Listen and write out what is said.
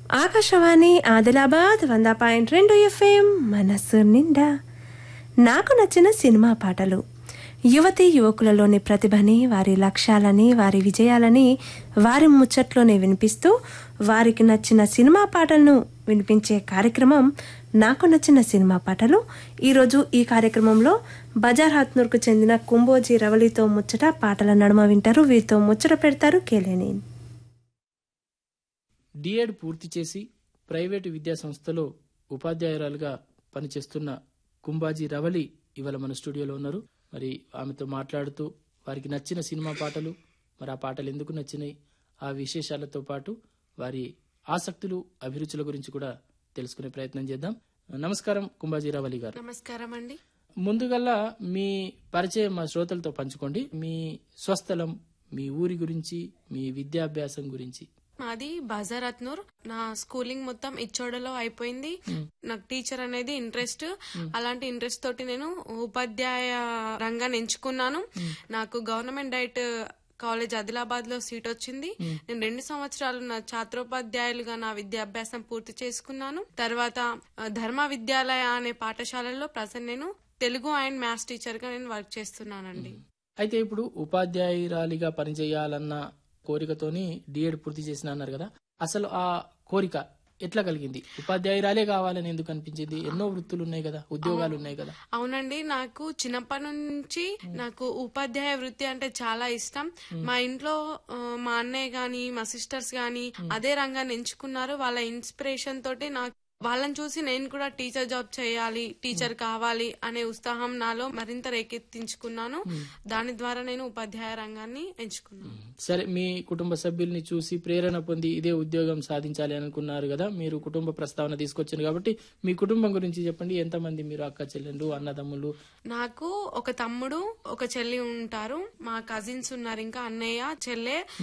ఆకాశవాణి ఆదిలాబాద్ వంద పాయింట్ రెండు ఎఫ్ఎం మనస్సు నిండా నాకు నచ్చిన సినిమా పాటలు యువతి యువకులలోని ప్రతిభని వారి లక్ష్యాలని వారి విజయాలని వారి ముచ్చట్లోనే వినిపిస్తూ వారికి నచ్చిన సినిమా పాటలను వినిపించే కార్యక్రమం నాకు నచ్చిన సినిమా పాటలు ఈరోజు ఈ కార్యక్రమంలో బజార్ హత్నూర్కు చెందిన కుంబోజీ రవలితో ముచ్చట పాటల నడుమ వింటారు వీరితో ముచ్చట పెడతారు కేలేని డిఎడ్ పూర్తి చేసి ప్రైవేటు విద్యా సంస్థలో ఉపాధ్యాయురాలుగా పనిచేస్తున్న కుంబాజీ రవలి ఇవాళ మన స్టూడియోలో ఉన్నారు మరి ఆమెతో మాట్లాడుతూ వారికి నచ్చిన సినిమా పాటలు మరి ఆ పాటలు ఎందుకు నచ్చినాయి ఆ విశేషాలతో పాటు వారి ఆసక్తులు అభిరుచుల గురించి కూడా తెలుసుకునే ప్రయత్నం చేద్దాం నమస్కారం కుంబాజీ రవలి గారు నమస్కారం అండి ముందుగల్లా మీ పరిచయం మా శ్రోతలతో పంచుకోండి మీ స్వస్థలం మీ ఊరి గురించి మీ విద్యాభ్యాసం గురించి మాది బజార్ అత్నూర్ నా స్కూలింగ్ మొత్తం ఇచ్చోడలో అయిపోయింది నాకు టీచర్ అనేది ఇంట్రెస్ట్ అలాంటి ఇంట్రెస్ట్ తోటి నేను ఉపాధ్యాయ రంగాన్ని ఎంచుకున్నాను నాకు గవర్నమెంట్ డైట్ కాలేజ్ ఆదిలాబాద్ లో సీట్ వచ్చింది నేను రెండు సంవత్సరాలు నా ఛాత్రోపాధ్యాయులుగా నా విద్యాభ్యాసం పూర్తి చేసుకున్నాను తర్వాత ఆ, ధర్మ విద్యాలయ అనే పాఠశాలలో ప్రజెంట్ నేను తెలుగు అండ్ మ్యాథ్స్ టీచర్ గా నేను వర్క్ చేస్తున్నానండి అయితే ఇప్పుడు ఉపాధ్యాయురాలిగా పనిచేయాలన్న కోరికతోని డిఎడ్ పూర్తి చేసిన అన్నారు కదా అసలు ఆ కోరిక ఎట్లా కలిగింది ఉపాధ్యాయురాలే కావాలని ఎందుకు అనిపించింది ఎన్నో వృత్తులు ఉన్నాయి కదా ఉద్యోగాలు ఉన్నాయి కదా అవునండి నాకు చిన్నప్పటి నుంచి నాకు ఉపాధ్యాయ వృత్తి అంటే చాలా ఇష్టం మా ఇంట్లో ఆ, మా అన్నయ్య గాని మా సిస్టర్స్ గాని అదే రంగాన్ని ఎంచుకున్నారు వాళ్ళ ఇన్స్పిరేషన్ తోటి నాకు వాళ్ళని చూసి నేను కూడా టీచర్ జాబ్ చేయాలి టీచర్ కావాలి అనే ఉత్సాహం నాలో మరింత రేకెత్తించుకున్నాను దాని ద్వారా నేను ఉపాధ్యాయ రంగాన్ని ఎంచుకున్నాను సరే మీ కుటుంబ సభ్యుల్ని చూసి ప్రేరణ పొంది ఇదే ఉద్యోగం సాధించాలి అనుకున్నారు కదా మీరు కుటుంబ ప్రస్తావన తీసుకొచ్చారు కాబట్టి మీ కుటుంబం గురించి చెప్పండి ఎంతమంది మీరు అక్క చెల్లెండ్రు అన్నదమ్ములు నాకు ఒక తమ్ముడు ఒక చెల్లి ఉంటారు మా కజిన్స్ ఉన్నారు ఇంకా అన్నయ్య చెల్లె